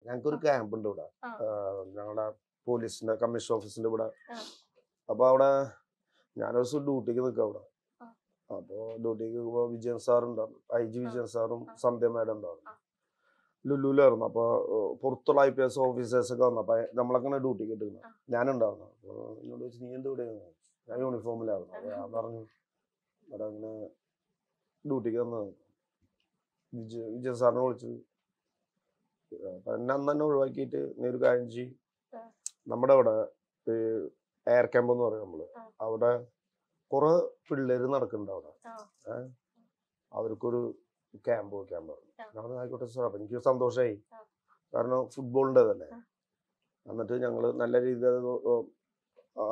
ഞങ്ങൾക്കൊരു ക്യാമ്പ് ഉണ്ട് ഇവിടെ ആ. ഞങ്ങളുടെ പോലീസിന്റെ കമ്മീഷൻ ഓഫീസിന്റെ ഇവിടെ ആ. അപ്പൊ അവിടെ ഞാനൊരു ദിവസം ഡ്യൂട്ടിക്ക് നിൽക്കാം അവിടെ ആ. അപ്പൊ ഡ്യൂട്ടിക്ക് നിൽക്കുമ്പോ വിജയൻ സാർ ഉണ്ടാവും ഐ ജി ആ. വിജയൻ സാറും ആ. സന്ധ്യ മാഡം ഉണ്ടാവും ആ. ലുലുലായിരുന്നു അപ്പൊ ഏഹ്, പുറത്തുള്ള ഐ പി എസ് ഓഫീസേഴ്സ് ഒക്കെ വന്നു അപ്പൊ നമ്മളൊക്കെ ഡ്യൂട്ടിക്ക് ഇട്ടിരുന്നു ആ. ഞാനുണ്ടായിരുന്നു അപ്പൊ എന്നോട് ചോദിച്ചു നീ എന്ത് ഇവിടെ ഞാൻ യൂണിഫോമിലായിരുന്നു അപ്പൊ ഞാൻ പറഞ്ഞു ഇവിടെ അങ്ങനെ ഡ്യൂട്ടിക്ക് വന്നത് വിജയ് വിജയൻ സാറിനെ വിളിച്ചു അപ്പൊ എന്നെ അന്ന് തന്നെ ഒഴിവാക്കിയിട്ട് നീ ഒരു കാര്യം ചെയ്യ് ആ. നമ്മുടെ അവിടെ എയർ ക്യാമ്പ് എന്ന് പറയും നമ്മള് ആ. അവിടെ കുറെ പിള്ളേര് നടക്കുന്നുണ്ട് അവിടെ ആ. ഏഹ് അവർക്കൊരു ക്യാമ്പ് വെക്കാൻ പറഞ്ഞു ആ. ഞാൻ പറഞ്ഞു, ആയിക്കോട്ടെ സാർ അപ്പൊ എനിക്ക് സന്തോഷമായി ആ. കാരണം ഫുട്ബോളിൻ്റെ തന്നെ ആ. എന്നിട്ട് ഞങ്ങൾ നല്ല രീതിയിൽ അത് ആ,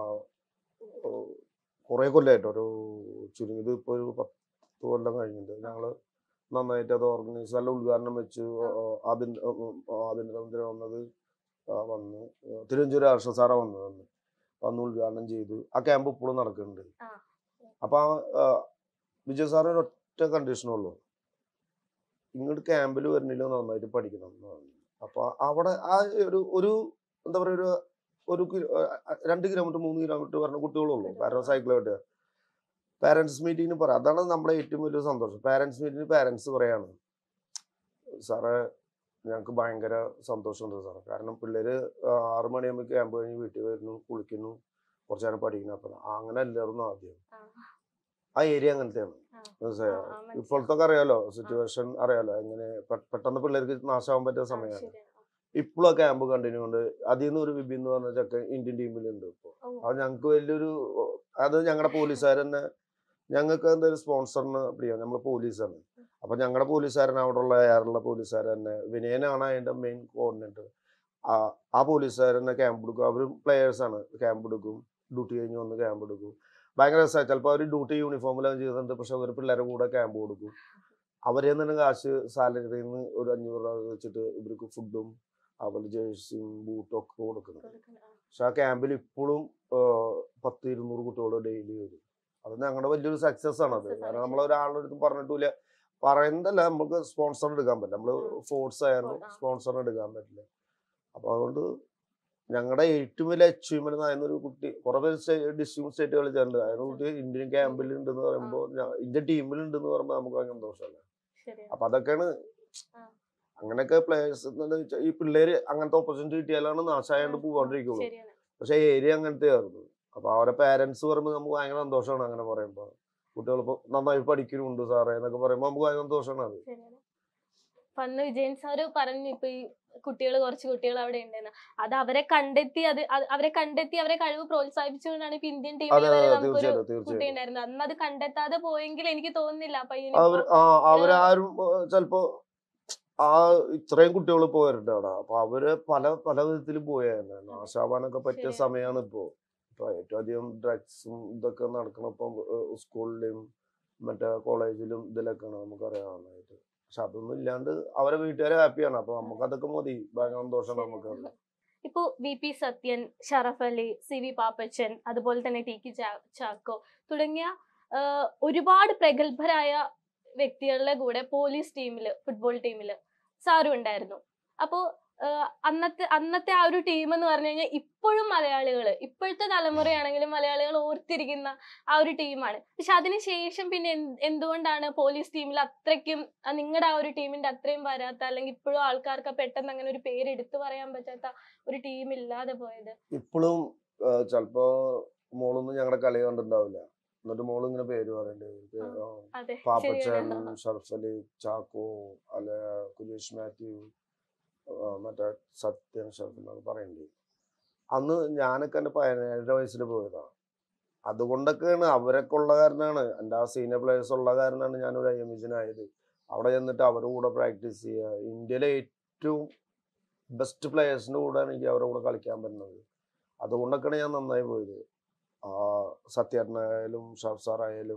ഓ, കുറേ കൊല്ലമായിട്ട് ഒരു ചുരുങ്ങിയത് ഇപ്പോൾ ഒരു പത്ത് കൊല്ലം കഴിഞ്ഞിട്ട് ഞങ്ങൾ നന്നായിട്ട് അത് ഓർഗനൈസ് നല്ല ഉദ്ഘാടനം വെച്ചു ആ. ആഭ്യന്തര ആഭ്യന്തരമന്ത്രി വന്നത് ആ, വന്ന് തിരുവഞ്ചൂർ ഹർഷ സാറാ വന്നത് വന്ന് വന്ന് ഉദ്ഘാടനം ചെയ്തു ആ ക്യാമ്പ് ഇപ്പോഴും നടക്കുന്നുണ്ട് ആ. അപ്പൊ ആ, ആ, വിജയ് സാറിന് ഒറ്റ കണ്ടീഷനുള്ളൂ ഇങ്ങോട്ട് ക്യാമ്പിൽ വരുന്നില്ല നന്നായിട്ട് പഠിക്കണം എന്ന് പറഞ്ഞു അപ്പൊ അവിടെ ആ ഒരു ഒരു എന്താ പറയുക ഒരു ഒരു കിലോ ആ, രണ്ട് കിലോമീറ്റർ മൂന്ന് കിലോമീറ്റർ പറഞ്ഞ കുട്ടികളുള്ളൂ കാരണം സൈക്കിൾ ഓട്ടുക പാരന്റ്സ് മീറ്റിങ്ങിന് പറയാം അതാണ് നമ്മുടെ ഏറ്റവും വലിയ സന്തോഷം പാരന്റ്സ് മീറ്റിങ്ങിന് പാരന്റ്സ് പറയാണ് സാറേ ഞങ്ങൾക്ക് ഭയങ്കര സന്തോഷമുണ്ട് സാറേ കാരണം പിള്ളേര് ആ, ആറ് മണിയാകുമ്പോൾ ക്യാമ്പ് കഴിഞ്ഞ് വീട്ടിൽ വരുന്നു കുളിക്കുന്നു കുറച്ചു നേരം പഠിക്കുന്നു അപ്പം അങ്ങനെ അല്ലായിരുന്നു ആദ്യം ആ. ആ ഏരിയ അങ്ങനത്തെയാണ് ആ. മനസ്സിലായോ ആ, ആ, മനസ്സിലായി. ഇപ്പോഴത്തെ അറിയാലോ സിറ്റുവേഷൻ അറിയാലോ എങ്ങനെ പെ- പെട്ടെന്ന് പിള്ളേർക്ക് നാശമാവാൻ പറ്റുന്ന ആ, സമയമാണ് ശരിയാണ്. ഇപ്പോഴും ആ ക്യാമ്പ് കണ്ടിന്യൂ കൊണ്ട് അതിൽ നിന്ന് ഒരു വിപിൻ എന്ന് പറഞ്ഞ ചെക്കൻ ഇന്ത്യൻ ടീമിലുണ്ട് ഇപ്പോൾ ഓ. അത് ഞങ്ങൾക്ക് വലിയൊരു അത് ഞങ്ങളുടെ പോലീസുകാർ തന്നെ ഞങ്ങൾക്ക് എന്തെങ്കിലും സ്പോൺസറിന് പിടിക്കാം നമ്മൾ പോലീസാണ് അപ്പൊ ഞങ്ങളുടെ പോലീസുകാരൻ അവിടെ ഉള്ള എയറുള്ള പോലീസുകാർ തന്നെ വിനയനാണ് അതിന്റെ മെയിൻ കോർഡിനേറ്റർ ആ ആ പോലീസുകാരനെ ക്യാമ്പ് എടുക്കും അവരും പ്ലെയേഴ്സാണ് ക്യാമ്പ് എടുക്കും ഡ്യൂട്ടി കഴിഞ്ഞ് വന്ന് ക്യാമ്പ് എടുക്കും ഭയങ്കര രസമാണ് ചിലപ്പോൾ അവർ ഡ്യൂട്ടി യൂണിഫോമിലാണ് ചെയ്യുന്നുണ്ട് പക്ഷെ അവർ പിള്ളേരെ കൂടെ ക്യാമ്പ് കൊടുക്കും അവരെ തന്നെ കാശ് സാലറിയിൽ നിന്ന് ഒരു അഞ്ഞൂറ് രൂപ വെച്ചിട്ട് ഇവർക്ക് ഫുഡും അതുപോലെ ജേഴ്സിയും ബൂട്ടും ഒക്കെ കൊടുക്കുന്നുണ്ട് കൊടുക്കണം. ആ. പക്ഷെ ആ ക്യാമ്പിൽ ഇപ്പോഴും പത്ത് ഇരുന്നൂറ് കുട്ടികൾ ഡെയിലി വരും അത് ഞങ്ങളുടെ വലിയൊരു സക്സസ് ആണ് അത് Success ആണ്, കാരണം നമ്മൾ ശരി. ഒരാളുടെ അടുത്ത് പറഞ്ഞിട്ടില്ല പറയുന്നതല്ല നമുക്ക് സ്പോൺസർ എടുക്കാൻ പറ്റില്ല നമ്മൾ ഉം. ഫോഴ്സ് ആയിരുന്നു ആ. സ്പോൺസർ എടുക്കാൻ പറ്റില്ല അപ്പൊ അതുകൊണ്ട് ഞങ്ങളുടെ ഏറ്റവും വലിയ അച്ചീവ്മെന്റ് ആയിരുന്ന ഒരു കുട്ടി കുറെ പേര് ഡിസ്ട്രിക്ട് സ്റ്റേറ്റ് കളിച്ചിട്ടുണ്ട് അതിന് കുട്ടി ഇന്ത്യൻ ക്യാമ്പിൽ ഉണ്ടെന്ന് പറയുമ്പോൾ ഇന്ത്യൻ ടീമിൽ ഉണ്ടെന്ന് പറയുമ്പോൾ നമുക്ക് ഭയങ്കര സന്തോഷമല്ല ശരിയാണ്. അപ്പൊ അതൊക്കെയാണ് ആ. അങ്ങനെയൊക്കെ പ്ലേയേഴ്സ് ഈ പിള്ളേര് അങ്ങനത്തെ ഓപ്പർച്യൂണിറ്റി കിട്ടിയാലാണ് നാശമായോണ്ട് ആ, പോകാണ്ടിരിക്കുള്ളൂ ശരിയാണ്. പക്ഷെ ഏരിയ അങ്ങനത്തെ ആയിരുന്നു അപ്പൊ അവരെ പാരന്റ്സ് പറയുമ്പോൾ നമുക്ക് ഭയങ്കര സന്തോഷമാണ് അങ്ങനെ പറയുമ്പോൾ കുട്ടികൾ ഇപ്പൊ നന്നായി പഠിക്കുന്നുണ്ട് സാറേ എന്നൊക്കെ പറയുമ്പോൾ നമുക്ക് ഭയങ്കര സന്തോഷമാണ് അത് ശരിയാണ്. അപ്പൊ അന്ന് വിജയൻ സാറ് പറഞ്ഞു ഇപ്പൊ ഈ കുട്ടികൾ കുറച്ച് കുട്ടികൾ അവിടെ ഉണ്ടെന്ന് അത് അവരെ കണ്ടെത്തി അത് അത് അവരെ കണ്ടെത്തി അവരെ കഴിവ് പ്രോത്സാഹിപ്പിച്ചുകൊണ്ടാണ് ഇപ്പൊ ഇന്ത്യൻ അതെ ടീമിൽ അതെ വരെ നമുക്കൊരു തീർച്ചയായിട്ടും കുട്ടി തീർച്ചയായിട്ടും ഉണ്ടായിരുന്നത് അന്ന് അത് കണ്ടെത്താതെ പോയെങ്കിൽ എനിക്ക് തോന്നുന്നില്ല അപ്പൊ അവർ ആ അവരാരും ഏഹ്, ചിലപ്പോ ആ ഇത്രയും കുട്ടികൾ പോയിട്ടുണ്ട് അവിടെ അപ്പൊ അവര് പല പല വിധത്തിൽ പോയായിരുന്നു നാശാവാനൊക്കെ പറ്റിയ ശരിയാണ്. സമയമാണ് ഇപ്പോ ഇപ്പൊ ഏറ്റവും അധികം ഡ്രഗ്സും ഇതൊക്കെ നടക്കണം ഇപ്പം സ്കൂളിലും മറ്റേ കോളേജിലും ഇതിലൊക്കെയാണ് നമുക്കറിയാവുന്നതായിട്ട് പക്ഷെ അതൊന്നും ഇല്ലാണ്ട് അവരെ വീട്ടുകാരെ ഹാപ്പിയാണ് അപ്പൊ നമുക്ക് അതൊക്കെ മതി ഭയങ്കര സന്തോഷമാണ് നമുക്ക് ഇപ്പോ V P Sathyan Sharaf Ali C V Pappachan അതുപോലെ തന്നെ ടി കെ ചാ- ചാക്കോ തുടങ്ങിയ ആ, ഒരുപാട് പ്രഗത്ഭരായ വ്യക്തികളുടെ കൂടെ പോലീസ് ടീമില് ഫുട്ബോൾ ടീമില് സാറും ഉണ്ടായിരുന്നു അപ്പോ ആ, അന്നത്തെ അന്നത്തെ ആ ഒരു ടീം എന്ന് പറഞ്ഞു കഴിഞ്ഞാൽ ഇപ്പോഴും മലയാളികൾ ഇപ്പോഴത്തെ തലമുറയാണെങ്കിലും മലയാളികൾ ഓർത്തിരിക്കുന്ന ആ ഒരു ടീമാണ് പക്ഷെ അതിനുശേഷം പിന്നെ എന്ത് എന്തുകൊണ്ടാണ് പോലീസ് ടീമിൽ അത്രയ്ക്കും നിങ്ങളുടെ ആ ഒരു ടീമിന്റെ അത്രയും വരാത്ത അല്ലെങ്കിൽ ഇപ്പോഴും ആൾക്കാർക്ക് പെട്ടെന്ന് അങ്ങനെ ഒരു പേര് എടുത്തു പറയാൻ പറ്റാത്ത ഒരു ടീം ഇല്ലാതെ പോയത് ഇപ്പോഴും ചിലപ്പോ മോളൊന്നും ഞങ്ങളുടെ കളി കണ്ടിട്ടുണ്ടാവില്ല എന്നിട്ട് മോള് ഇങ്ങനെ പേര് പറയണ്ടേ ആ. അതെ പാപ്പച്ചൻ ശരിയാണ് ഷർഫലി ചാക്കോ അല്ലെ കുലീഷ് മാത്യു ആ, മറ്റേ സത്യൻ ഷർഫ് എന്നൊക്കെ പറയണ്ടേ അന്ന് ഞാനൊക്കെ എൻ്റെ പതിനേഴര വയസ്സിൽ പോയതാണ് അതുകൊണ്ടൊക്കെയാണ് അവരൊക്കെ ഉള്ള കാരണമാണ് എൻ്റെ ആ സീനിയർ പ്ലേയേഴ്സ് ഉള്ള കാരണമാണ് ഞാനൊരു ഐ എം ആയത് അവിടെ ചെന്നിട്ട് അവരുടെ കൂടെ പ്രാക്ടീസ് ചെയ്യുക ഇന്ത്യയിലെ ഏറ്റവും ബെസ്റ്റ് പ്ലേയേഴ്സിൻ്റെ കൂടെയാണ് എനിക്ക് അവരുടെ കൂടെ കളിക്കാൻ പറ്റുന്നത് അതുകൊണ്ടൊക്കെയാണ് ഞാൻ നന്നായി പോയത് ആ സത്യേട്ടനായാലും ഷാഫ് സാറായാലും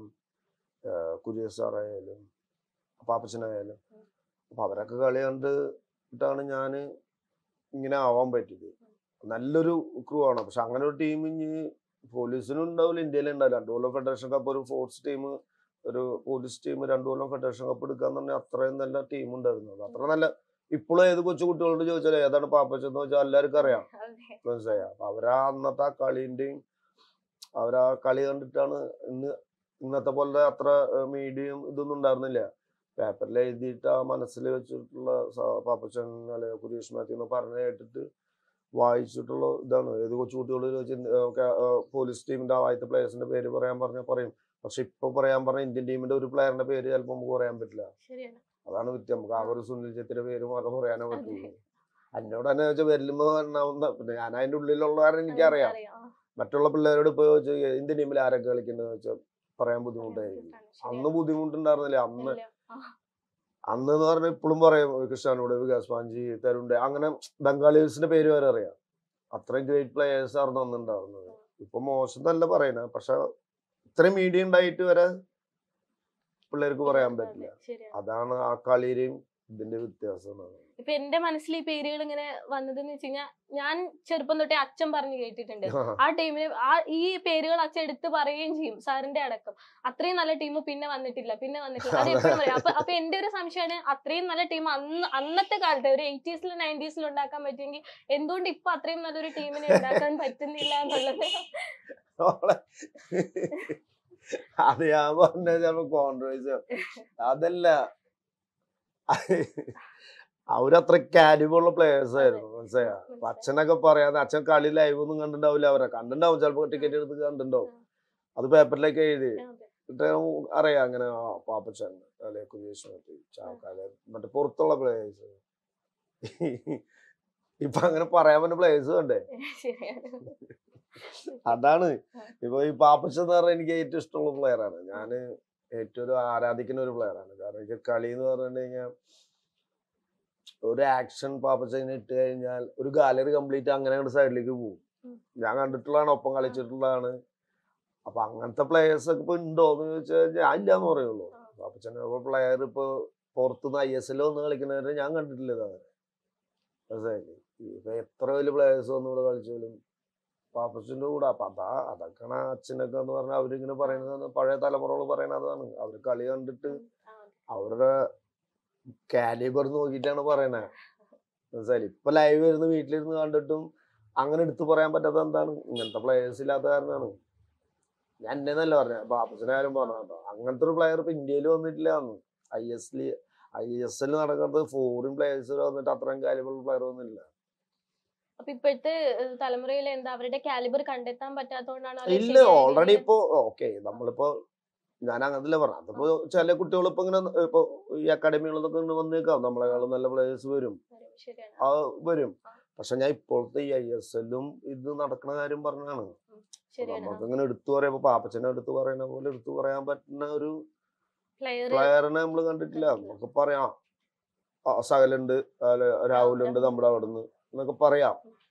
കുര്യർ സാറായാലും പാപ്പച്ചനായാലും അപ്പൊ അവരൊക്കെ കളി കണ്ടിട്ടാണ് ഞാൻ ഇങ്ങനെ ആവാൻ പറ്റിയത് നല്ലൊരു ക്രൂ ആണ് പക്ഷെ അങ്ങനെ ഒരു ടീം ഇനി പോലീസിനും ഉണ്ടാവില്ല ഇന്ത്യയിലും ഉണ്ടാവില്ല രണ്ടു കൊല്ലം ഫെഡറേഷൻ കപ്പ് ഒരു ഫോർട്സ് ടീം ഒരു പോലീസ് ടീം രണ്ടു കൊല്ലം ഫെഡറേഷൻ കപ്പ് എടുക്കാന്ന് പറഞ്ഞാൽ അത്രയും നല്ല ടീം ഉണ്ടായിരുന്നു അത് അത്ര നല്ല ഇപ്പോഴും ഏത് കൊച്ചു കുട്ടികളോട് ചോദിച്ചാലും ഏതാണ് പാപ്പച്ചെന്ന് ചോദിച്ചാൽ എല്ലാവർക്കും അറിയാം അതെ. മനസ്സിലായ അപ്പൊ അവരാ അന്നത്തെ ആ കളീന്റെയും അവരാ കളി കണ്ടിട്ടാണ് ഇന്ന് ഇന്നത്തെ പോലെ അത്ര മീഡിയം ഇതൊന്നും ഉണ്ടായിരുന്നില്ല പേപ്പറിൽ എഴുതിയിട്ട് ആ മനസ്സിൽ വെച്ചിട്ടുള്ള സ- പാപ്പച്ചൻ അല്ലെ കുരീഷ് മാത്യു എന്ന് പറഞ്ഞു കേട്ടിട്ട് വായിച്ചിട്ടുള്ള ഇതാണ് ഏത് കൊച്ചുകുട്ടികൾ പോലീസ് ടീമിന്റെ ആദ്യത്തെ പ്ലേയേഴ്സിന്റെ പേര് പറയാൻ പറഞ്ഞാൽ പറയും പക്ഷെ ഇപ്പൊ പറയാൻ പറഞ്ഞ ഇന്ത്യൻ ടീമിന്റെ ഒരു പ്ലെയറിന്റെ പേര് ചിലപ്പോൾ നമുക്ക് പറയാൻ പറ്റില്ല ശരിയാണ് അതാണ് വ്യത്യം നമുക്ക് ആ ഒരു സുനിൽ ഛേത്രിയുടെ പേര് മാത്രം പറയാനേ പറ്റുള്ളൂ എന്നോട് തന്നെ വെച്ചാൽ വരുമ്പോ എണ്ണാവുന്ന പിന്നെ ഞാൻ അതിന്റെ ഉള്ളിലുള്ള കാരണം എനിക്കറിയാം അറിയാം. ആ, മറ്റുള്ള പിള്ളേരോട് ഇപ്പൊ ചോദിച്ചാൽ ഇന്ത്യൻ ടീമിൽ ആരൊക്കെ കളിക്കുന്നത് വെച്ചാൽ പറയാൻ ബുദ്ധിമുട്ടായിരിക്കും ശരിയാണ്. അന്ന് ബുദ്ധിമുട്ടുണ്ടായിരുന്നില്ല അന്ന് ഇല്ല. ആ, അന്ന് എന്ന് പറഞ്ഞാൽ ഇപ്പോഴും പറയും കൃഷ്ണാനോട് വികാസ് പാഞ്ചി തരുണ്ട് അങ്ങനെ ബംഗാളീസിന്റെ പേര് വരെ അറിയാം അത്രയും ഗ്രേറ്റ് പ്ലേയേഴ്സ് ആയിരുന്നു അന്ന് ഉണ്ടായിരുന്നത് ഇപ്പൊ മോശം തന്നെ പറയുന്നത് പക്ഷെ ഇത്രയും മീഡിയ ഉണ്ടായിട്ട് വരെ പിള്ളേർക്ക് പറയാൻ അതെ, പറ്റില്ല ശരിയാണ് അതാണ് ആ കളിയുടെയും ഇതിന്റെ വ്യത്യാസം എന്നാണ്. ഇപ്പൊ എന്റെ മനസ്സിൽ ഈ പേരുകൾ ഇങ്ങനെ വന്നതെന്ന് വെച്ച് കഴിഞ്ഞാൽ ഞാൻ ചെറുപ്പം തൊട്ടേ അച്ഛൻ പറഞ്ഞു കേട്ടിട്ടുണ്ട് ആ ടീമിന് ആ ഈ പേരുകൾ അച്ഛൻ എടുത്ത് പറയുകയും ചെയ്യും സാറിന്റെ അടക്കം അത്രയും നല്ല ടീം പിന്നെ വന്നിട്ടില്ല പിന്നെ വന്നിട്ടില്ല അത് എപ്പോഴും പറയും അപ്പൊ അപ്പൊ എന്റെ ഒരു സംശയമാണ് അത്രയും നല്ല ടീം അന്ന് അന്നത്തെ കാലത്ത് ഒരു എയ്റ്റീസിലും നയൻറ്റീസിലും ഉണ്ടാക്കാൻ പറ്റുമെങ്കിൽ എന്തുകൊണ്ട് ഇപ്പൊ അത്രയും നല്ലൊരു ടീമിനെ ഉണ്ടാക്കാൻ പറ്റുന്നില്ല എന്നുള്ളത് അവളെ അത് ഞാൻ പറഞ്ഞ ചിലപ്പോ കോൺട്രവേഴ്സി അതല്ല അവരത്ര കാലിബുള്ള പ്ലേയേഴ്സ് ആയിരുന്നു മനസ്സിലായ അപ്പൊ അച്ഛനൊക്കെ പറയാതെ അച്ഛൻ കളി ലൈവ് ഒന്നും കണ്ടിട്ടുണ്ടാവില്ല അവരെ കണ്ടിട്ടുണ്ടാവും ചിലപ്പോ ടിക്കറ്റ് എടുത്ത് കണ്ടിട്ടുണ്ടാവും അത് പേപ്പറിലേക്ക് എഴുതി അതെ. എന്നിട്ട് അറിയാം അങ്ങനെ ആ പാപ്പച്ചൻ അല്ലെ കുഞ്ഞേഷ് മറ്റേ ചാവക്കാല് മറ്റേ പുറത്തുള്ള പ്ലേയേഴ്സ് ഇപ്പൊ അങ്ങനെ പറയാൻ പറ്റുന്ന പ്ലേയേഴ്സ് കണ്ടേ ശരിയാണ് അതാണ് ഇപ്പൊ ഈ പാപ്പച്ചൻ എന്ന് പറഞ്ഞാൽ എനിക്ക് ഏറ്റവും ഇഷ്ടമുള്ള പ്ലെയർ ആണ് ഞാൻ ഏറ്റവും ഒരു ആരാധിക്കുന്ന ഒരു പ്ലെയർ ആണ് കാരണം എനിക്ക് കളി എന്ന് പറഞ്ഞു കഴിഞ്ഞാൽ ഒരു ആക്ഷൻ പാപ്പച്ചനെ ഇട്ട് കഴിഞ്ഞാൽ ഒരു ഗാലറി കംപ്ലീറ്റ് അങ്ങനെ അങ്ങോട്ട് സൈഡിലേക്ക് പോകും ഉം. ഞാൻ കണ്ടിട്ടുള്ളതാണ് ഒപ്പം കളിച്ചിട്ടുള്ളതാണ് അപ്പൊ അങ്ങനത്തെ പ്ലേയേഴ്സ് ഒക്കെ ഇപ്പൊ ഉണ്ടോ എന്ന് ചോദിച്ചാൽ ഞാൻ ഇല്ലാന്ന് പറയുള്ളൂ ആ. പാപ്പച്ചൻ പ്ലെയർ ഇപ്പൊ പുറത്തുനിന്ന് ഐ എസ് എൽ വന്ന് കളിക്കുന്നവരെ ഞാൻ കണ്ടിട്ടില്ല ഇതങ്ങനെ മനസ്സിലായില്ലേ ഇപ്പൊ എത്ര വലിയ പ്ലേയേഴ്സ് വന്ന് ഇവിടെ കളിച്ചാലും പാപ്പച്ചന്റെ കൂടെ അപ്പൊ അതാ അതൊക്കെയാണ് അച്ഛനൊക്കെ എന്ന് പറഞ്ഞാൽ അവരിങ്ങനെ പറയുന്നത് പഴയ തലമുറകൾ പറയണതാണ് അവർ കളി കണ്ടിട്ട് ആ, അവരുടെ കാലിബർ നോക്കിയിട്ടാണ് പറയണേ മനസ്സിലായി ഇപ്പൊ ലൈവ് വരുന്ന വീട്ടിലിരുന്ന് കണ്ടിട്ടും അങ്ങനെ എടുത്തു പറയാൻ പറ്റാത്ത എന്താണ് ഇങ്ങനത്തെ പ്ലേയേഴ്സ് ഇല്ലാത്ത കാരണമാണ് ഞാൻ എന്നല്ല പറഞ്ഞ പാപ്പച്ചനെ ആരും പറഞ്ഞു കേട്ടോ അങ്ങനത്തെ ഒരു പ്ലെയർ ഇപ്പൊ ഇന്ത്യയിൽ വന്നിട്ടില്ല I S L I S L നടക്കുന്നത് ഫോറിൻ പ്ലേയേഴ്സ് വന്നിട്ട് അത്രയും കാലിബർ പ്ലെയർ ഒന്നുമില്ല അപ്പൊ ഇപ്പോഴത്തെ ഏഹ്, തലമുറയിൽ എന്താ അവരുടെ കാലിബർ കണ്ടെത്താൻ പറ്റാത്തോണ്ടാണോ അതോ ഇല്ല ശരിയായ ഓൾറെഡി രീതിയിൽ- ഇപ്പൊ ഓക്കെ നമ്മളിപ്പോ ഞാൻ അങ്ങനത്തില്ല പറഞ്ഞു അതിപ്പോ ചില കുട്ടികൾ ഇപ്പൊ ഇങ്ങനെ ഇപ്പൊ ഈ അക്കാഡമികളൊക്കെ ഇങ്ങനെ വന്നേക്കാം നമ്മളെക്കാളും നല്ല പ്ലേയേഴ്സ് വരും ശരിയാണ് ആ വരും ആ. പക്ഷെ ഞാൻ ഇപ്പോഴത്തെ ഈ ഐ എസ് എല്ലും ഇത് നടക്കുന്ന കാര്യം പറഞ്ഞാണ് ശരിയാണ് നമുക്ക് ഇങ്ങനെ എടുത്തു പറയുമ്പോ പാപ്പച്ചനെ എടുത്തു പറയുന്ന പോലെ എടുത്തു പറയാൻ പറ്റുന്ന ഒരു പ്ലെയർ പ്ലെയറിനെ നമ്മൾ കണ്ടിട്ടില്ല നമുക്ക് പറയാം ആ, സകലുണ്ട് അല്ലെ രാഹുലുണ്ട് നമ്മുടെ അവിടുന്ന് എന്നൊക്കെ പറയാം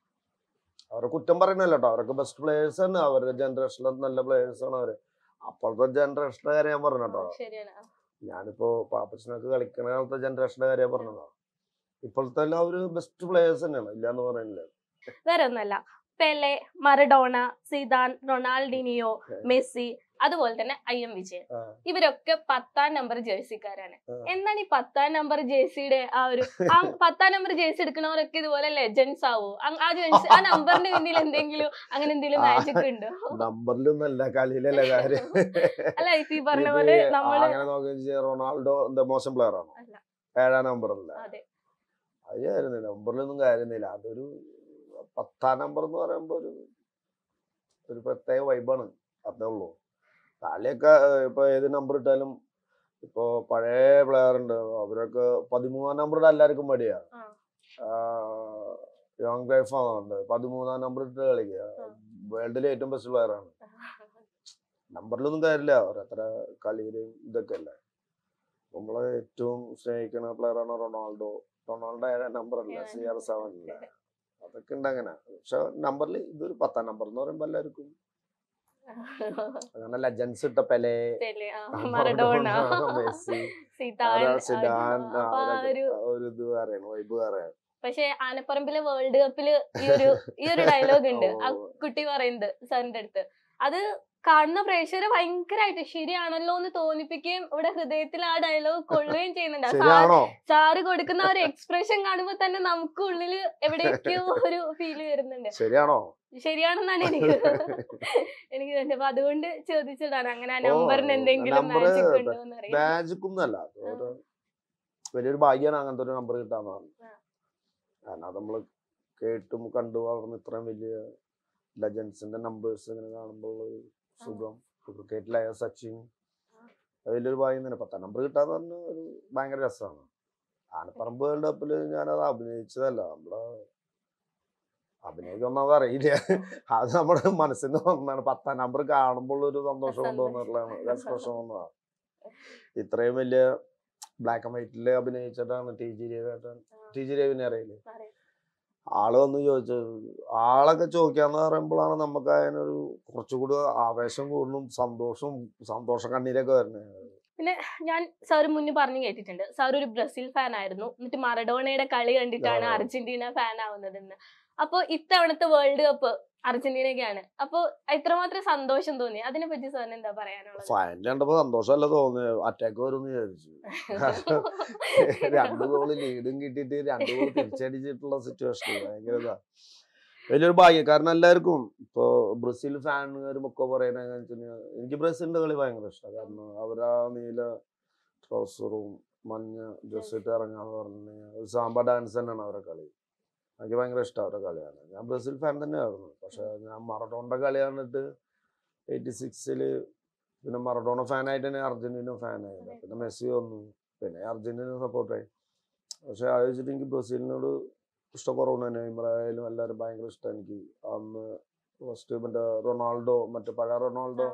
അവരെ കുറ്റം പറയുന്നല്ല കേട്ടോ അവരൊക്കെ ബെസ്റ്റ് പ്ലേയേഴ്സ് തന്നെ അവരുടെ ജനറേഷനിലെ നല്ല പ്ലേയേഴ്സ് ആണ് അവര് അപ്പോഴത്തെ ജനറേഷന്റെ കാര്യം ഞാൻ പറഞ്ഞു കേട്ടോ ശരിയാണ് ആ. ഞാനിപ്പോ പാപ്പച്ചനൊക്കെ കളിക്കുന്ന കാലത്തെ ജനറേഷന്റെ കാര്യം പറഞ്ഞതാ ഇപ്പോഴത്തെ എല്ലാം അവര് ബെസ്റ്റ് പ്ലേയേഴ്സ് തന്നെയാണ് ഇല്ലാന്ന് പറയുന്നില്ല വേറെ ഒന്നല്ല Pele Maradona Zidane Ronaldinho Messi അതുപോലെ തന്നെ ഐ എം വിജയൻ ആ. ഇവരൊക്കെ പത്താം നമ്പർ ജേഴ്സിക്കാരാണ് ആ. എന്താണ് ഈ പത്താം നമ്പർ ജേഴ്സിയുടെ ആ ഒരു ആ പത്താം നമ്പർ ജേഴ്സി എടുക്കുന്നവരൊക്കെ ഇതുപോലെ ലെജൻസ് ആവോ അങ് ആ ജേഴ്സി ആ നമ്പറിന്റെ പിന്നിൽ എന്തെങ്കിലും അങ്ങനെ എന്തെങ്കിലും ആ. മാജിക് ഉണ്ടോ നമ്പറിലൊന്നല്ല കളിയിലല്ല കാര്യം അല്ല ഇപ്പൊ ഈ പറഞ്ഞ ഇപ്പൊ പോലെ ഈ നമ്മള് അങ്ങനെ നോക്കി റൊണാൾഡോ എന്താ മോശം പ്ലെയർ ആണോ അല്ല. ഏഴാം നമ്പറല്ല അതെ അത് കാര്യമില്ല നമ്പറിലൊന്നും കാര്യമൊന്നുമില്ല അതൊരു പത്താം നമ്പർ എന്ന് പറയുമ്പോ ഒരു ഒരു പ്രത്യേക വൈബാണ് അതേ ഉള്ളൂ കളിയൊക്കെ ഏഹ്, ഇപ്പൊ ഏത് നമ്പർ ഇട്ടാലും ഇപ്പൊ പഴയ പ്ലെയർ ഉണ്ട് അവരൊക്കെ പതിമൂന്നാം നമ്പർ ഇടാൻ എല്ലാവർക്കും മടിയാ ആ. യോങ് ലൈഫ് ആണുണ്ട് പതിമൂന്നാം നമ്പർ ഇട്ട് കളിക്കുക ആ. വേൾഡിലെ ഏറ്റവും ബെസ്റ്റ് പ്ലെയർ ആണ് നമ്പറിലൊന്നും കാര്യമില്ല അവരത്ര കളിയിലും ഇതൊക്കെ അല്ലേ നമ്മളെ ഏറ്റവും സ്നേഹിക്കുന്ന പ്ലെയർ ആണ് റൊണാൾഡോ റൊണാൾഡോ ഏഴാം നമ്പർ അല്ല ഏഴാം സി ആർ number. സെവൻ അല്ല അതൊക്കെ ഉണ്ട് അങ്ങനെ പക്ഷെ നമ്പറിൽ ഇതൊരു പത്താം നമ്പർ എന്ന് പറയുമ്പോ എല്ലാവർക്കും അങ്ങനെ ലെജൻസ് ഇട്ട പെലെ പെലെ, ആ, മറഡോണ മെസ്സി സിദാൻ അതാ ആ, സിഡാൻ ആ, അപ്പൊ ആ അവരൊക്കെ ഒരു ഒരു ഇത് പറയണം വൈബ് പറയാം പക്ഷെ ആനപ്പറമ്പിലെ വേൾഡ് കപ്പില് ഈ ഒരു ഈ ഒരു ഡയലോഗ് ഉണ്ട് ആ ഓ. കുട്ടി പറയുന്നത് സാറിന്റെ അടുത്ത് അത് കാണുന്ന പ്രേക്ഷകരെ ഭയങ്കരമായിട്ട് ശരിയാണല്ലോ എന്ന് തോന്നിപ്പിക്കുകയും ഇവിടെ ഹൃദയത്തിൽ ആ ഡയലോഗ് കൊള്ളുകയും ചെയ്യുന്നുണ്ട് ആ സാ- ശരിയാണോ സാറ് കൊടുക്കുന്ന ആ ഒരു എക്സ്പ്രഷൻ കാണുമ്പോ തന്നെ നമുക്ക് ഉള്ളില് എവിടെയൊക്കെയോ ഒരു ഫീല് വരുന്നുണ്ട് ശരിയാണോ ശരിയാണെന്നാണ് എനിക്ക് എനിക്ക് തോന്നുന്നത് അപ്പൊ അതുകൊണ്ട് ചോദിച്ചതാണ് അങ്ങനെ ആ ഓ, നമ്പറിന് എന്തെങ്കിലും number മാജിക് ഉണ്ടോ എന്ന് അറിയാം മാജിക് ഒന്നല്ല ഒരു വലിയൊരു ഭാഗ്യമാണ് അങ്ങനത്തെ ഒരു നമ്പർ കിട്ടാന്ന് പറഞ്ഞു ആ. കാരണം അത് നമ്മള് കേട്ടും കണ്ടു വളർന്ന് ഇത്രയും വലിയ ലെജൻസിന്റെ നമ്പേഴ്സ് ഇങ്ങനെ കാണുമ്പോൾ ഒരു സുഖം ക്രിക്കറ്റിലായ സച്ചിൻ അത് വലിയൊരു ഭാഗ്യം തന്നെ പത്താം നമ്പർ കിട്ടാന്ന് പറഞ്ഞ ഒരു ഭയങ്കര രസമാണ് ആനപ്പറമ്പ് വേൾഡ് കപ്പില് ഞാനത് അഭിനയിച്ചതല്ല നമ്മള് അഭിനയിക്കൊന്നത് അറിയില്ല അത് നമ്മുടെ മനസ്സിൽ നിന്ന് വന്നതാണ് പത്താം നമ്പർ കാണുമ്പോൾ ഒരു സന്തോഷം സന്തോഷം. കൊണ്ടുവന്നിട്ടുള്ളതാണ് എക്സ്പ്രഷൻ വന്നതാണ് ഇത്രയും വലിയ ബ്ലാക്ക് ആൻഡ് വൈറ്റിൽ അഭിനയിച്ചിട്ടാണ് ടി ജി രവിയേട്ടൻ ടി ജി രവിനെ അറിയില്ലേ അറിയാം. ആള് വന്ന് ചോദിച്ചു ആളൊക്കെ ചോദിക്കാന്ന് പറയുമ്പോഴാണ് നമുക്ക് അതിനൊരു കുറച്ചുകൂടി ആവേശം കൂടുന്നു സന്തോഷവും സന്തോഷ കണ്ണീരൊക്കെ വരുന്നത് ഞാൻ സാർ മുന്നേ പറഞ്ഞു കേട്ടിട്ടുണ്ട് സാർ ഒരു ബ്രസീൽ ഫാൻ ആയിരുന്നു എന്നിട്ട് മറഡോണയുടെ കളി കണ്ടിട്ടാണ് ആ. അർജന്റീന ഫാൻ ആവുന്നതെന്ന് അപ്പൊ ഇത്തവണത്തെ വേൾഡ് കപ്പ് അർജന്റീനയ്ക്കാണ് അപ്പൊ എത്രമാത്രം സന്തോഷം തോന്നി അതിനെ പറ്റി സാറിന് എന്താ പറയാനുള്ളത് ഫൈനൽ കണ്ടപ്പോ സന്തോഷമല്ല തോന്നിയത് അറ്റാക്ക് വരുമെന്ന് വിചാരിച്ചു രണ്ട് ഗോള് ലീഡും കിട്ടിയിട്ട് രണ്ട് ഗോൾ തിരിച്ചടിച്ചിട്ടുള്ള സിറ്റുവേഷൻ ഭയങ്കര ഇതാ വലിയൊരു ഭാഗ്യം കാരണം എല്ലാവർക്കും ഇപ്പൊ ബ്രസീൽ ഫാനുകാരും ഒക്കെ പറയുന്നത് വെച്ചാൽ എനിക്ക് ബ്രസീലിന്റെ കളി ഭയങ്കര ഇഷ്ടമാണ് കാരണം അവരാ നീല ട്രൗസറും മഞ്ഞ ഡ്രസ് ഇട്ട് ഇറങ്ങാന്ന് പറഞ്ഞു സാമ്പ ഡാൻസ് തന്നെയാണ് അവരുടെ കളി എനിക്ക് ഭയങ്കര ഇഷ്ടം അവരുടെ കളിയാണ് ഞാൻ ബ്രസീൽ ഫാൻ തന്നെയായിരുന്നു പക്ഷെ ഞാൻ മറഡോണിന്റെ കളി കണ്ടിട്ട് എയ്റ്റി സിക്സില് പിന്നെ മറഡോണ ഫാനായിട്ട് തന്നെ അർജന്റീന ഫാനായിരുന്നു പിന്നെ മെസ്സി വന്നു പിന്നെ അർജന്റീന സപ്പോർട്ടായി പക്ഷെ അത് വെച്ചിട്ട് എനിക്ക് ബ്രസീലിനോട് ഇഷ്ടക്കുറവുണ്ട് തന്നെ നെയ്മറായാലും എല്ലാവരും ഭയങ്കര ഇഷ്ടം എനിക്ക് അന്ന് ഫസ്റ്റ് മറ്റേ റൊണാൾഡോ മറ്റേ പഴയ റൊണാൾഡോ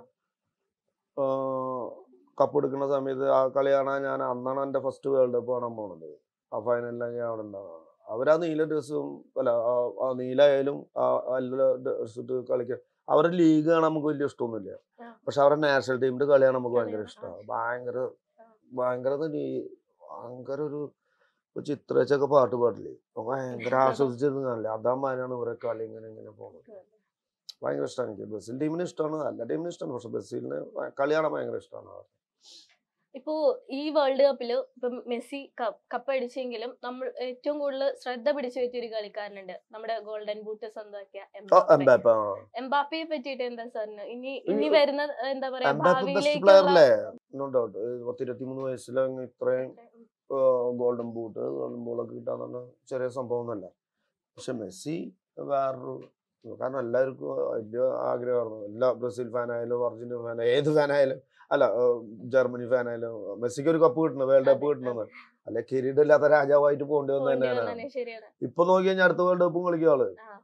കപ്പ് എടുക്കുന്ന സമയത്ത് ആ കളി കാണാൻ ഞാൻ അന്നാണ് എൻ്റെ ഫസ്റ്റ് വേൾഡ് കപ്പ് കാണാൻ പോണത് ആ ഫൈനലിലാണ് ഞാൻ അവിടെ ഉണ്ടാവുക അവരാ നീല ഡ്രസ്സും അല്ല ആ- ആ നീലായാലും ആ എല്ലാ ഡ്രസ് ഇട്ട് കളിക്കാൻ അവരുടെ ലീഗ് കാണാൻ നമുക്ക് വലിയ ഇഷ്ടമൊന്നുമില്ല ആ. പക്ഷെ അവരുടെ നാഷണൽ ടീമിന്റെ കളിയാണ് നമുക്ക് ഭയങ്കര കളിയാണ്, ഇഷ്ടമാണ് ഭയങ്കര ഭയങ്കര തന്നെ ഈ ഭയങ്കര ഒരു ഒരു ചിത്രച്ചൊക്കെ പാട്ട് പാടില്ലേ അപ്പൊ ഭയങ്കര ആസ്വദിച്ചിരുന്ന് കാണില്ല അതാമാരാണ് ഇവരെ കളി ഇങ്ങനെ ഇങ്ങനെ പോകുന്നത് ഭയങ്കര ഇഷ്ടമാണ് എനിക്ക് ബ്രസീൽ ടീമിന് ഇഷ്ടമാണ് എല്ലാ ടീമിനും ഇഷ്ടമാണ് പക്ഷെ ബ്രസീലിന് ഭ- കളി കാണാൻ ഭയങ്കര ഇഷ്ടമാണ് ഇപ്പോ ഈ വേൾഡ് കപ്പില് ഇപ്പൊ മെസ്സി കപ്പ് അടിച്ചെങ്കിലും നമ്മൾ ഏറ്റവും കൂടുതൽ ശ്രദ്ധ പിടിച്ചു പറ്റിയ ഒരു കളിക്കാരനുണ്ട് നമ്മുടെ ഗോൾഡൻ ബൂട്ട് സ്വന്തമാക്കിയ എംബാപ്പെ. എംബാപ്പ എംബാപ്പയെ പറ്റിയിട്ട് എന്താ സാറിന് ഇനി ഇനി ഈ- വരുന്ന എന്താ പറയാ എംബാപ്പ ബെസ്റ്റ് ഭാവിയിലേക്കുള്ള പ്ലെയർ അല്ലേ നോ ഡൗട്ട് പത്ത് ഇരുപത്തിമൂന്ന് വയസ്സിൽ അങ്ങ് ഇത്രയും ഗോൾഡൻ ബൂട്ട് ഗോൾഡൻ ബോളൊക്കെ കിട്ടാന്ന് പറഞ്ഞാൽ ചെറിയ സംഭവമൊന്നുമല്ല പക്ഷെ മെസ്സി വേറൊരു കാരണം എല്ലാവർക്കും വലിയ ആഗ്രഹമായിരുന്നു എല്ലാ ബ്രസീൽ ഫാനായാലും അർജന്റീന ഫാനായാലും ഏത് ഫാനായാലും അല്ല ഏർ ജർമ്മനി ഫാനായാലും മെസ്സിക്ക് ഒരു കപ്പ് കിട്ടണം വേൾഡ് കപ്പ് അതെ, കിട്ടണമെന്ന് അല്ലെ കിരീടമില്ലാത്ത രാജാവായിട്ട് പോകേണ്ടി വന്നത് പോണ്ടി തന്നെയാണ് വന്നതന്നെ ശരിയാണ് ഇപ്പൊ നോക്കി കഴിഞ്ഞാൽ അടുത്ത വേൾഡ് കപ്പും കളിക്കും ആള് ആ.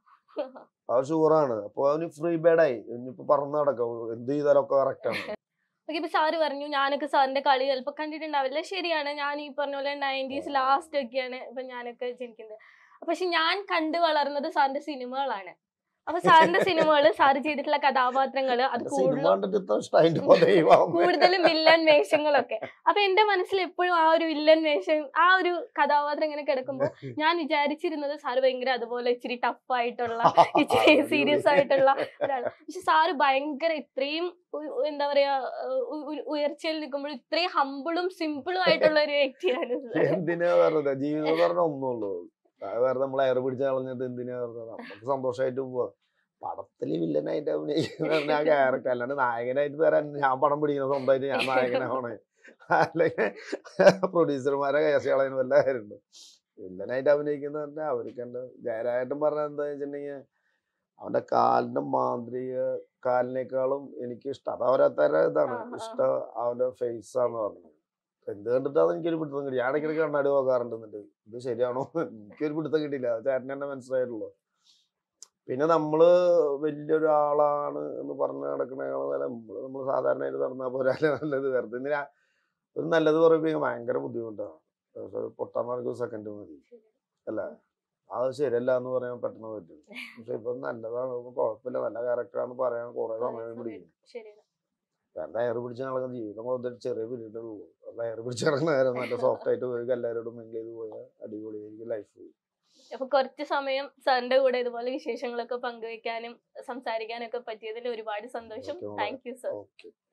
ആ ഷുവറാണ് അപ്പൊ അവന് ഫ്രീ ബേഡായി ഇനിയിപ്പോ പറന്ന് നടക്കാം എന്ത് ചെയ്താലും ഒക്കെ കറക്റ്റ് ആണ് ഓക്കെ ഇപ്പൊ സാറ് പറഞ്ഞു ഞാനൊക്കെ സാറിന്റെ കളി ചിലപ്പോ കണ്ടിട്ടുണ്ടാവില്ല ശരിയാണ് ഞാൻ ഈ പറഞ്ഞ പോലെ നയൻറ്റീസ് ലാസ്റ്റ് ഒക്കെയാണ് ഇപ്പൊ ഞാനൊക്കെ ജനിക്കുന്നത് പക്ഷെ ഞാൻ കണ്ടു വളർന്നത് സാറിന്റെ സിനിമകളാണ് അപ്പൊ സാറിന്റെ സിനിമകൾ സാറ് ചെയ്തിട്ടുള്ള കഥാപാത്രങ്ങള് അത് സിനിമ കൂടുതലും കണ്ടിട്ട് ഇത്ര ഇഷ്ടമായിട്ട് പോലെ ദൈവം. കൂടുതലും വില്ലൻ വേഷങ്ങളൊക്കെ അപ്പൊ എന്റെ മനസ്സിൽ എപ്പോഴും ആ ഒരു വില്ലൻ വേഷം ആ ഒരു കഥാപാത്രം ഇങ്ങനെ കിടക്കുമ്പോൾ ഞാൻ വിചാരിച്ചിരുന്നത് സാറ് ഭയങ്കര അതുപോലെ ഇച്ചിരി ടഫ് ആയിട്ടുള്ള ഇച്ചിരി സീരിയസ് ആയിട്ടുള്ള ഒരാള് പക്ഷെ സാറ് ഭയങ്കര ഇത്രയും ഉ- ഉ- എന്താ പറയാ ഉ- ഉ- ഉയർച്ചയിൽ നിൽക്കുമ്പോൾ ഇത്രയും ഹമ്പിളും സിമ്പിളും ആയിട്ടുള്ള ഒരു വ്യക്തിയാണ് സാർ. എന്തിനാ വെറുതെ ജീവിതം എന്ന് പറഞ്ഞ ഒന്നുള്ളൂ അത് വെറുതെ നമ്മൾ എയർ പിടിച്ച് കളഞ്ഞിട്ട് എന്തിനാ വെറുതെ നമുക്ക് സന്തോഷമായിട്ട് പോവാ പടത്തില് വില്ലനായിട്ട് അഭിനയിക്കുന്ന ആ ക്യാരക്ടർ അല്ലാണ്ട് നായകനായിട്ട് തരാൻ ഞാൻ പടം പിടിക്കുന്നത് സ്വന്തമായിട്ട് ഞാൻ നായകനാണ് അല്ലെങ്കിൽ പ്രൊഡ്യൂസർമാരെ കേസ് കളയുന്ന വല്ല കാര്യമുണ്ട് വില്ലനായിട്ട് അഭിനയിക്കുന്ന പറഞ്ഞാൽ അവർക്ക് എന്താ ജയരായിട്ടും പറഞ്ഞ എന്താ വെച്ചിട്ടുണ്ടെങ്കിൽ അവന്റെ കാലിന്റെ മാന്ത്രിക കാലിനേക്കാളും എനിക്ക് ഇഷ്ടം അത് അവരത്തര ഇതാണ് ആ, ആ. ഇഷ്ടം അവന്റെ ഫേസ് ആന്ന് പറഞ്ഞു എന്ത് കണ്ടിട്ടാണ് എനിക്കൊരു പിടുത്തം കിട്ടി ഞാൻ ഇടയ്ക്കിടയ്ക്ക് കണ്ണാടി നോക്കാറുണ്ട് എന്നിട്ട് ഇത് ശരിയാണോ എനിക്കൊരു പിടുത്തം കിട്ടിയില്ല അത് ചേട്ടൻ തന്നെ മനസ്സിലായിട്ടുള്ളൂ പിന്നെ നമ്മള് വലിയൊരാളാണ് എന്ന് പറഞ്ഞ് നടക്കണേക്കാൾ നമ്മള് നമ്മൾ സാധാരണയായിട്ട് നടന്നാൽ പോരാല്ലേ നല്ലത് വെറുതെ എന്തിനാ ഒരു നല്ലത് പറയുമ്പോൾ ഭയങ്കര ബുദ്ധിമുട്ടാണ് പക്ഷെ പൊട്ടാമാർക്ക് സെക്കൻഡ് മതി അല്ല അത് ശരിയല്ല എന്ന് പറയാൻ പെട്ടെന്ന് പറ്റും പക്ഷെ ഇപ്പൊ നല്ലതാണ് ഇപ്പൊ കുഴപ്പമില്ല നല്ല ക്യാരക്ടറാന്ന് പറയാൻ കുറെ സമയം പിടിക്കും ശരിയാണ് വെറുതെ എയർ പിടിച്ച് നടക്കുന്ന ജീവിതം കൊണ്ട് ചെറിയ പീരീഡ് ഉള്ളൂ വെറുതെ എയർ പിടിച്ച് നടക്കുന്ന നേരം നല്ല സോഫ്റ്റ് ആയിട്ട് പോയി എല്ലാവരോടും മിങ്കിൾ ചെയ്ത് പോയാൽ അടിപൊളിയായിരിക്കും ലൈഫ് അപ്പൊ കുറച്ച് സമയം സാറിന്റെ കൂടെ ഇതുപോലെ വിശേഷങ്ങളൊക്കെ പങ്കുവെക്കാനും സംസാരിക്കാനും ഒക്കെ പറ്റിയതിൽ ഒരുപാട് സന്തോഷം Okay, മോളെ. Thank you sir okay